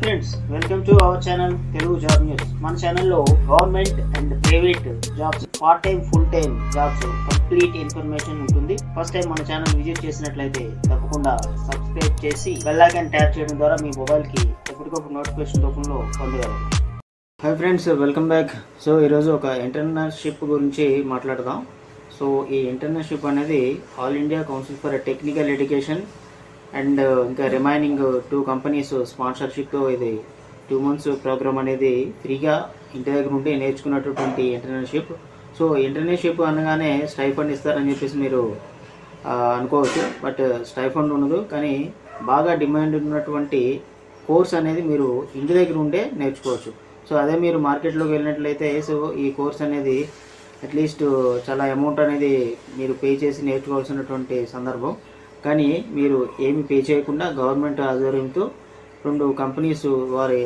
Friends welcome to our channel Telugu job news మన ఛానల్లో government and private jobs part time full time jobs complete information ఉంటుంది first time మన channel visit చేసినట్లయితే తప్పకుండా subscribe చేసి bell icon tap చేయడం ద్వారా మీ మొబైల్కి ఎప్పటికప్పుడు నోటిఫికేషన్ రూపంలో పొందగలరు hi friends welcome back so ఈరోజు ఒక ఇంటర్నర్షిప్ గురించి మాట్లాడదాం సో ఈ ఇంటర్నర్షిప్ అనేది all India council for technical education and ఇంకా రిమైనింగ్ టూ కంపెనీస్ స్పాన్సర్షిప్తో ఇది టూ మంత్స్ ప్రోగ్రామ్ అనేది ఫ్రీగా ఇంటి దగ్గర ఉండి నేర్చుకున్నటువంటి ఇంటర్నర్షిప్ సో ఇంటర్నర్షిప్ అనగానే స్టైఫండ్ ఇస్తారని చెప్పేసి మీరు ఆ, అనుకోవచ్చు బట్ స్టైఫండ్ ఉండదు కానీ బాగా డిమాండ్ ఉన్నటువంటి కోర్స్ అనేది మీరు ఇంటి దగ్గర ఉండే నేర్చుకోవచ్చు సో అదే మీరు మార్కెట్లోకి వెళ్ళినట్లయితే సో ఈ కోర్స్ అనేది అట్లీస్ట్ చాలా అమౌంట్ అనేది మీరు పే చేసి నేర్చుకోవాల్సినటువంటి సందర్భం కానీ మీరు ఏమి పే చేయకుండా గవర్నమెంట్ ఆధ్వర్యంతో రెండు కంపెనీస్ వారి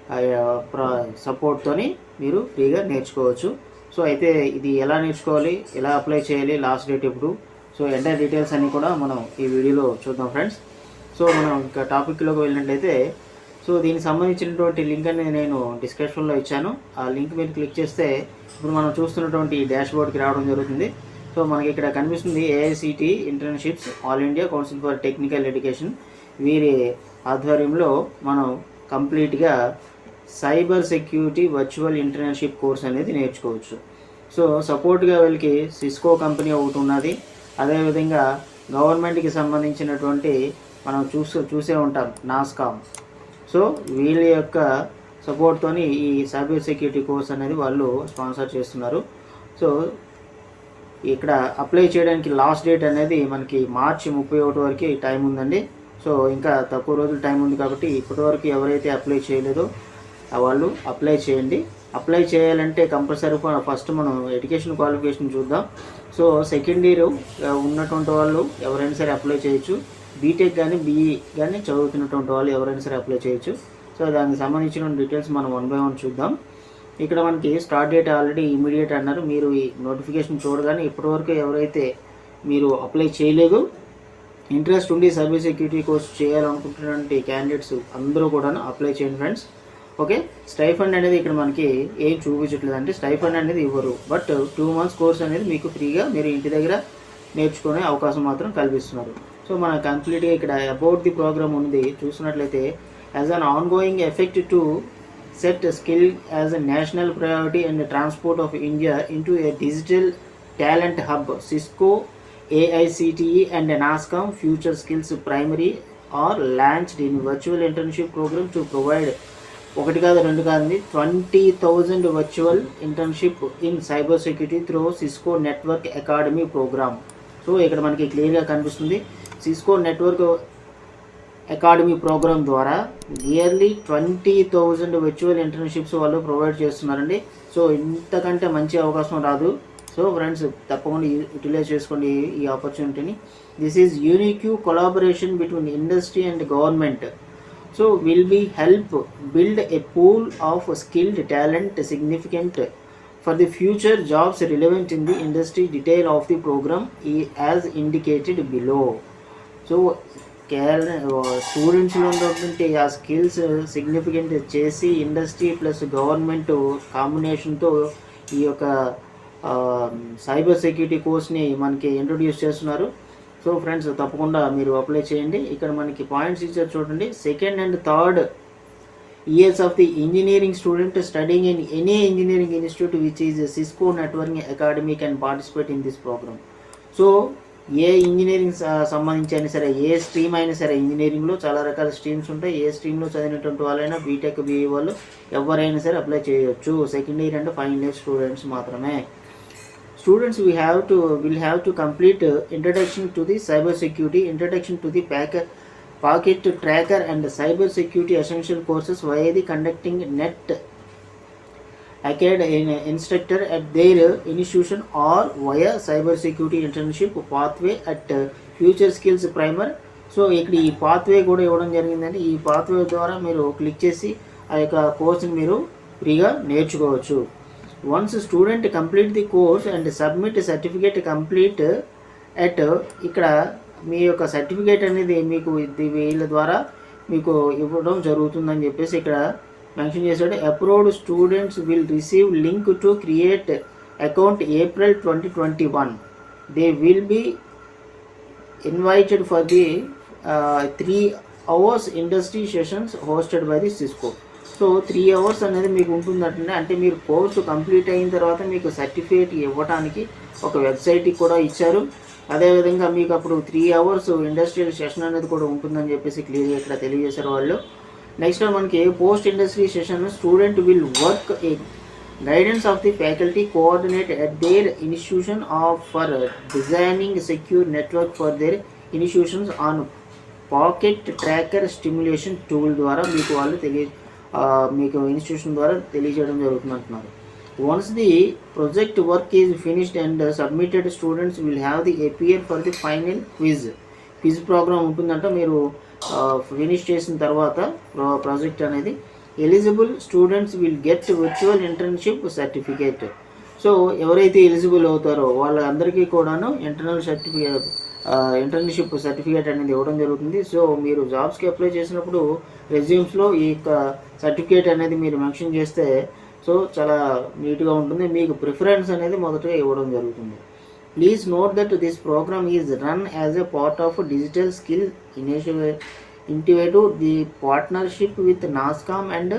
సపోర్ట్తోని మీరు ఫ్రీగా నేర్చుకోవచ్చు సో అయితే ఇది ఎలా నేర్చుకోవాలి ఎలా అప్లై చేయాలి లాస్ట్ డేట్ ఎప్పుడు సో ఎంటైర్ డీటెయిల్స్ అన్నీ కూడా మనం ఈ వీడియోలో చూద్దాం ఫ్రెండ్స్ సో మనం ఇంకా టాపిక్లోకి వెళ్ళినట్లయితే సో దీనికి సంబంధించినటువంటి లింక్ అనేది నేను డిస్క్రిప్షన్లో ఇచ్చాను ఆ లింక్ మీరు క్లిక్ చేస్తే ఇప్పుడు మనం చూస్తున్నటువంటి ఈ డాష్ బోర్డ్కి రావడం జరుగుతుంది సో మనకి ఇక్కడ కనిపిస్తుంది AICTE internships all India council for technical education వీరి ఆధ్వర్యంలో మనం కంప్లీట్గా cyber security virtual internship course అనేది నేర్చుకోవచ్చు సో సపోర్ట్గా వీళ్ళకి సిస్కో కంపెనీ ఒకటి ఉన్నది అదేవిధంగా గవర్నమెంట్కి సంబంధించినటువంటి మనం చూసే చూసే ఉంటాం నాస్కామ్ సో వీళ్ళ యొక్క సపోర్ట్తోని ఈ సైబర్ సెక్యూరిటీ కోర్స్ అనేది వాళ్ళు స్పాన్సర్ చేస్తున్నారు సో ఇక్కడ అప్లై చేయడానికి లాస్ట్ డేట్ అనేది మనకి మార్చి ముప్పై ఒకటి వరకు టైం ఉందండి సో ఇంకా తక్కువ రోజులు టైం ఉంది కాబట్టి ఇప్పటివరకు ఎవరైతే అప్లై చేయలేదో ఆ వాళ్ళు అప్లై చేయండి అప్లై చేయాలంటే కంపల్సరీ ఫస్ట్ మనం ఎడ్యుకేషన్ క్వాలిఫికేషన్ చూద్దాం సో సెకండ్ ఇయర్ ఉన్నటువంటి వాళ్ళు ఎవరైనా సరే అప్లై చేయొచ్చు బీటెక్ కానీ బీఈ కానీ చదువుతున్నటువంటి వాళ్ళు ఎవరైనా సరే అప్లై చేయొచ్చు సో దానికి సంబంధించిన డీటెయిల్స్ మనం వన్ బై వన్ చూద్దాం ఇక్కడ మనకి స్టార్ట్ డేట్ ఆల్రెడీ ఇమీడియట్ అన్నారు మీరు ఈ నోటిఫికేషన్ చూడగానే ఇప్పటివరకు ఎవరైతే మీరు అప్లై చేయలేదు ఇంట్రెస్ట్ ఉండి సైబర్ సెక్యూరిటీ కోర్స్ చేయాలనుకుంటున్నటువంటి క్యాండిడేట్స్ అందరూ కూడా అప్లై చేయండి ఫ్రెండ్స్ ఓకే స్టైఫండ్ అనేది ఇక్కడ మనకి ఏం చూపించట్లేదు అంటే స్టైఫండ్ అనేది ఇవ్వరు బట్ టూ మంత్స్ కోర్స్ అనేది మీకు ఫ్రీగా మీరు ఇంటి దగ్గర నేర్చుకునే అవకాశం మాత్రం కల్పిస్తున్నారు సో మన కంప్లీట్గా ఇక్కడ అబౌట్ ది ప్రోగ్రామ్ ఉంది చూసినట్లయితే as an ongoing effect to set skill as a national priority and the transport of India into a digital talent hub. Cisco, AICTE and NASCOM Future Skills Primary are launched in virtual internship program to provide ఒకటి కాదు రెండు కాదండి twenty thousand virtual internship in cyber security through Cisco network academy program so ఇక్కడ మనకి క్లియర్గా కనిపిస్తుంది Cisco network academy program ద్వారా nearly twenty thousand virtual internships వాళ్ళు ప్రొవైడ్ చేస్తున్నారండి సో ఇంతకంటే మంచి అవకాశం రాదు సో ఫ్రెండ్స్ తప్పకుండా యూటిలైజ్ చేసుకోండి ఈ ఆపర్చునిటీని this is unique collaboration between industry and government so will be help build a pool of skilled talent significant for the future jobs relevant in the industry detail of the program ఈ as indicated below so కేవలం స్టూడెంట్స్లో ఉన్నటువంటి ఆ skills significant చేసి industry plus government కాంబినేషన్తో ఈ యొక్క cyber security కోర్స్ని మనకి ఇంట్రొడ్యూస్ చేస్తున్నారు సో ఫ్రెండ్స్ తప్పకుండా మీరు అప్లై చేయండి ఇక్కడ మనకి పాయింట్స్ ఇచ్చారు చూడండి second and third years of the engineering student studying in any engineering institute which is Cisco networking academy can participate in this program so ఏ ఇంజనీరింగ్ సంబంధించి అయినా సరే ఏ స్ట్రీమ్ అయినా సరే ఇంజనీరింగ్లో చాలా రకాల స్ట్రీమ్స్ ఉంటాయి ఏ స్ట్రీమ్లో చదివినటువంటి వాళ్ళైనా బీటెక్ బీఈ వాళ్ళు ఎవరైనా సరే అప్లై చేయొచ్చు second year and final year students మాత్రమే students we have to will have to complete introduction to the cyber security introduction to the pack packet tracker and cyber security essential courses why the conducting net acad in instructor at their institution or via cyber security internship pathway at uh, future skills primer so ఇక్కడ ఈ pathway కూడా ఇవ్వడం జరిగిందండి ఈ pathway ద్వారా మీరు click చేసి ఆ యొక్క కోర్స్ని మీరు ఫ్రీగా నేర్చుకోవచ్చు once student complete the course and submit certificate complete at ఇక్కడ మీ యొక్క సర్టిఫికేట్ అనేది మీకు ఇది వీళ్ళ ద్వారా మీకు ఇవ్వడం జరుగుతుందని చెప్పేసి ఇక్కడ మెన్షన్ చేశాడు approved students will receive link to create account April twenty twenty one they will be invited for the three hours industry sessions hosted by the Cisco so three hours అనేది మీకు ఉంటుందంటే అంటే మీరు కోర్సు కంప్లీట్ అయిన తర్వాత మీకు certificate ఇవ్వడానికి ఒక వెబ్సైట్కి కూడా ఇచ్చారు అదేవిధంగా మీకు అప్పుడు త్రీ అవర్స్ ఇండస్ట్రియల్ సెషన్ అనేది కూడా ఉంటుందని చెప్పేసి క్లియర్గా ఇక్కడ తెలియజేశారు వాళ్ళు నెక్స్ట్ మనకి post industry session student will work a guidance of the faculty coordinate at their institution of for designing secure network for their institutions on packet tracker stimulation tool ద్వారా మీకు వాళ్ళు తెలియ ఆ, మీకు ఇన్స్టిట్యూషన్ ద్వారా తెలియజేయడం జరుగుతుంది అంటున్నారు once the project work is finished and submitted students will have the appear for the final quiz quiz program ఉంటుందంట మీరు ఫినిష్ చేసిన తర్వాత ప్రాజెక్ట్ అనేది eligible students will get virtual internship certificate so ఎవరైతే ఎలిజిబుల్ అవుతారో వాళ్ళందరికీ కూడాను ఇంటర్నల్ సర్టిఫికేట్ ఇంటర్న్షిప్ సర్టిఫికేట్ అనేది ఇవ్వడం జరుగుతుంది సో మీరు జాబ్స్కి అప్లై చేసినప్పుడు రెజ్యూమ్స్లో ఈ యొక్క సర్టిఫికేట్ అనేది మీరు మెన్షన్ చేస్తే సో చాలా నీట్గా ఉంటుంది మీకు ప్రిఫరెన్స్ అనేది మొదటగా ఇవ్వడం జరుగుతుంది please note that this program is run as a part of digital skill initiative initiative the partnership with NASSCOM and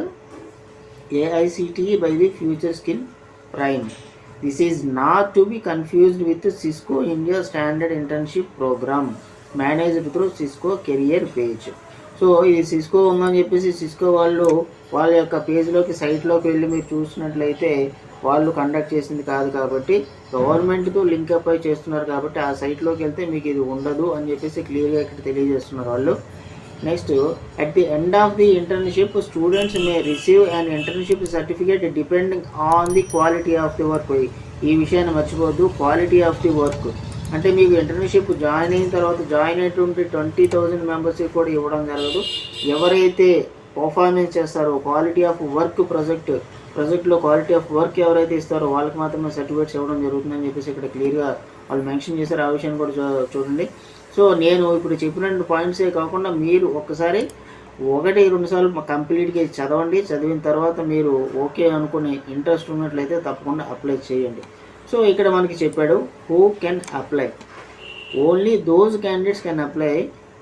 AICTE by the Future Skill Prime. This is not to be confused with Cisco India Standard Internship Program managed through Cisco Career Page. So ఇది Cisco ఉందని చెప్పేసి Cisco వాళ్ళు వాళ్ళ యొక్క పేజ్లోకి సైట్లోకి వెళ్ళి మీరు చూసినట్లయితే వాళ్ళు కండక్ట్ చేసింది కాదు కాబట్టి గవర్నమెంట్తో లింక్ అప్ అయి చేస్తున్నారు కాబట్టి ఆ సైట్లోకి వెళ్తే మీకు ఇది ఉండదు అని చెప్పేసి క్లియర్గా ఇక్కడ తెలియజేస్తున్నారు వాళ్ళు next at the end of the internship students may receive and internship certificate depending on the quality of the work ఈ విషయాన్ని మర్చిపోవద్దు క్వాలిటీ ఆఫ్ ది వర్క్ అంటే మీకు ఇంటర్న్షిప్ జాయిన్ అయిన తర్వాత జాయిన్ అయినటువంటి ట్వంటీ థౌజండ్ మెంబర్స్కి కూడా ఇవ్వడం జరగదు ఎవరైతే పర్ఫార్మెన్స్ చేస్తారో క్వాలిటీ ఆఫ్ వర్క్ ప్రాజెక్ట్ ప్రాజెక్ట్లో క్వాలిటీ ఆఫ్ వర్క్ ఎవరైతే ఇస్తారో వాళ్ళకి మాత్రమే సర్టిఫికేట్స్ ఇవ్వడం జరుగుతుందని చెప్పేసి ఇక్కడ క్లియర్గా వాళ్ళు మెన్షన్ చేశారు ఆ విషయాన్ని కూడా చూ- చూడండి సో నేను ఇప్పుడు చెప్పిన పాయింట్సే కాకుండా మీరు ఒక్కసారి ఒకటి రెండు సార్లు కంప్లీట్గా ఇది చదవండి చదివిన తర్వాత మీరు ఓకే అనుకునే ఇంట్రెస్ట్ ఉన్నట్లయితే తప్పకుండా అప్లై చేయండి సో ఇక్కడ మనకి చెప్పాడు who can apply only those candidates can apply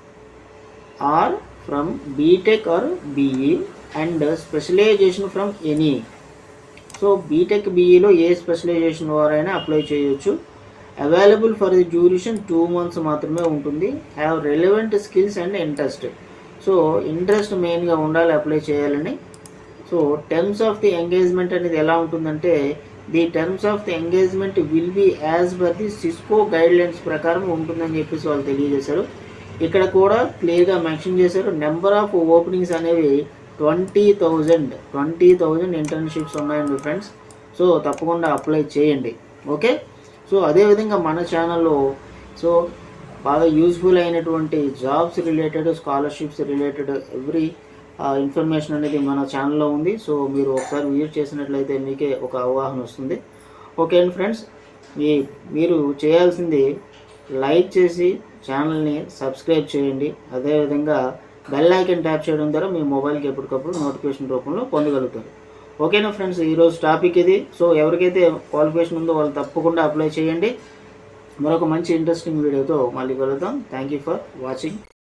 are from BTech or BE and specialization from any so BTech బీఈలో ఏ స్పెషలైజేషన్ వారైనా అప్లై చేయొచ్చు available for the duration two months మాత్రమే ఉంటుంది have relevant skills and interest so interest మెయిన్గా ఉండాలి apply చేయాలని so terms of the engagement అనేది ఎలా ఉంటుందంటే the terms of the engagement will be as per the Cisco guidelines ప్రకారం ఉంటుందని చెప్పేసి వాళ్ళు తెలియజేశారు ఇక్కడ కూడా క్లియర్గా మెన్షన్ చేశారు నెంబర్ ఆఫ్ ఓపెనింగ్స్ అనేవి twenty thousand twenty thousand internships ఉన్నాయండి ఫ్రెండ్స్ సో తప్పకుండా అప్లై చేయండి ఓకే సో అదేవిధంగా మన ఛానల్లో సో బాగా యూస్ఫుల్ అయినటువంటి jobs related scholarships related every information అనేది మన ఛానల్లో ఉంది సో మీరు ఒకసారి విజిట్ చేసినట్లయితే మీకే ఒక అవగాహన వస్తుంది ఓకే అండి ఫ్రెండ్స్ మీ మీరు చేయాల్సింది లైక్ చేసి ఛానల్ని సబ్స్క్రైబ్ చేయండి అదేవిధంగా బెల్ ఐకన్ ట్యాప్ చేయడం ద్వారా మీ మొబైల్కి ఎప్పటికప్పుడు నోటిఫికేషన్ రూపంలో పొందగలుగుతారు ఓకేనా ఫ్రెండ్స్ ఈరోజు టాపిక్ ఇది సో ఎవరికైతే క్వాలిఫికేషన్ ఉందో వాళ్ళు తప్పకుండా అప్లై చేయండి మరొక మంచి ఇంట్రెస్టింగ్ వీడియోతో మళ్ళీ కలుద్దాం థ్యాంక్ యూ ఫర్ వాచింగ్